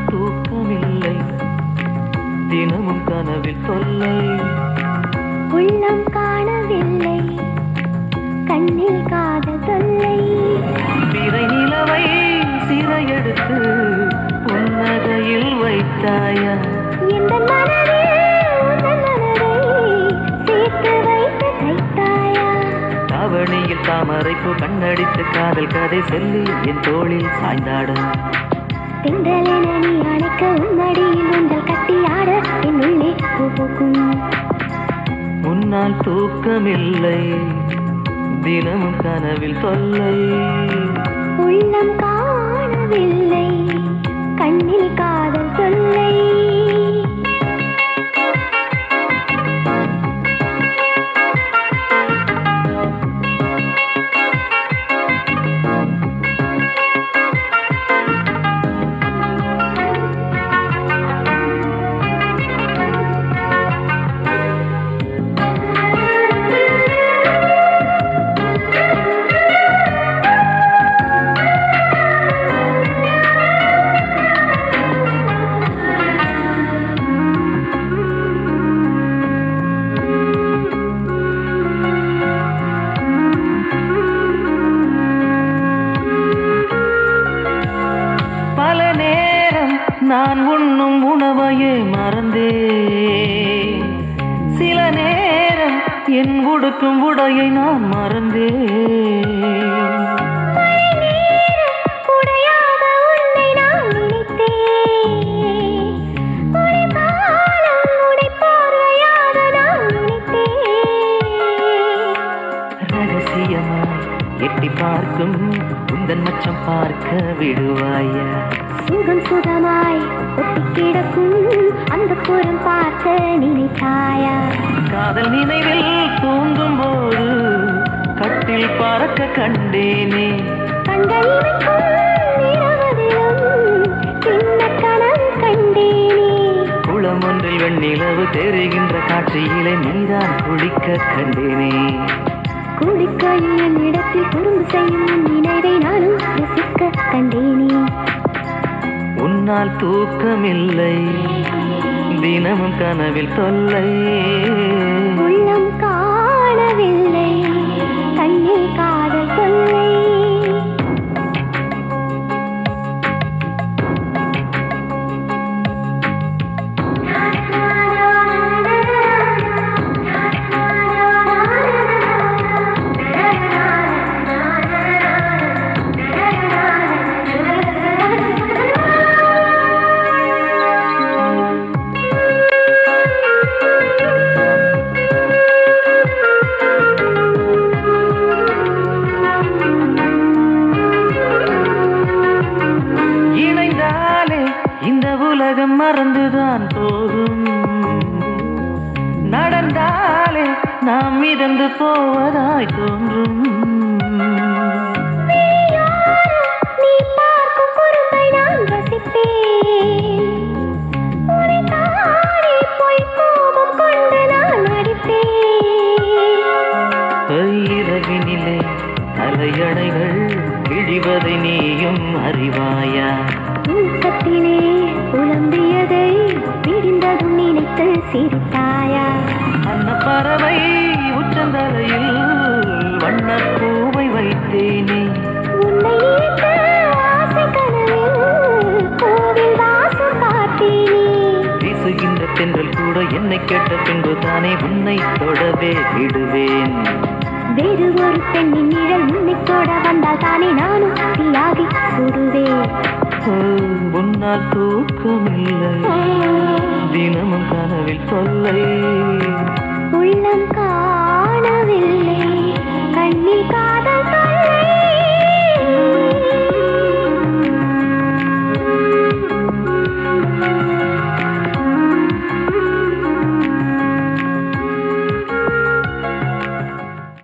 தூக்கமில்லை தினமும் கனவில் தொல்லை உள்ளம் காணவில்லை கண்ணில் காதல் தொல்லை பிறை நிலவை சிறையெடுத்து புன்னகையில் வைத்தாயா இந்த மனதில் உந்தன் மனதை சேர்த்து வைத்து தைத்தாயா தாவணியில் தாமரைப்பு கண்ணடித்து காதல் கதை சொல்லி என் தோளில் சாய்ந்தாடும் தென்றலென நீ அணைக்க உன்னடியில் உந்தல் கட்டி ஆட என் உள்ளே பூ பூக்கும் முன்னால் தூக்கமில்லை தினமும் கனவில் தொல்லை உள்ளம் காணவில்லை கண்ணில் காதல் தொல்லை பல நேரம் நான் உண்ணும் உணவையே மறந்தேன் சில நேரம் என் உடுக்கும் உடையை நான் மறந்தேன் குடையாக உன்னை நான் நினைத்தேன் உடை பாலம் உடை பார்வையாக நான் நினைத்தேன் ரகசியமாய் எட்டி பார்க்கும் உந்தன் மச்சம் பார்க்க விடுவாயா சுகம் சுகமாய் ஒட்டி கிடக்கும் அந்த புறம் பார்க்க நினைத்தாயா காதல் நினைவில் தூங்கும் போது கட்டில் பறக்க கண்டேனே கண்கள் இமைக்கும் இரவதிலும் சின்ன கனவு கண்டேனே குளம் ஒன்றில் வெண்ணிலவு தெரிகின்ற காட்சியிலே நீதான் குளிக்க கண்டேனே குளிக்கையில் என் இடத்தில் குறும்பு செய்யும் உன் நினைவை நானும் ரசிக்க கண்டேனே உன்னால் தூக்கமில்லை தினமும் கனவில் தொல்லை உள்ளம் காணவில்லை கண்ணில் காதல் தொல்லை இணைந்தாலே இந்த உலகம் மறந்துதான் போகும் நடந்தாலே நாம் மிதந்து போவதாய் தோன்றும் நீ பார்க்கும் குறும்பை நான் ரசிப்பேன் உன்னை தாடி போய் கோபம் கொண்டு நான் அடிப்பேன் இரவினிலே தலையணைகள் கிழிவதை நீயும் அறிவாயா தூக்கத்திலே புலம்பியதை விடிந்ததும் நினைத்து சிரித்தாயா அன்ன பறவை உச்சந்தலையில் வண்ணப் பூவை வைத்தேனே உன்னை ஈர்த்த ஆசை கனவில் கோவில் வாசம் பார்த்தேனே வீசுகின்ற தென்றல் கூட என்னை கேட்ட பின்பு தானே உன்னை தொடவே விடுவேன் வேறு ஒரு பெண்ணின் நிழல் உன்னை தொட வந்தால் தானே நானும் தீயாகி சுடுவேன் ஓ, உன்னால் தூக்கமில்லை தினமும் கனவில் தொல்லை உள்ளம் காணவில்லை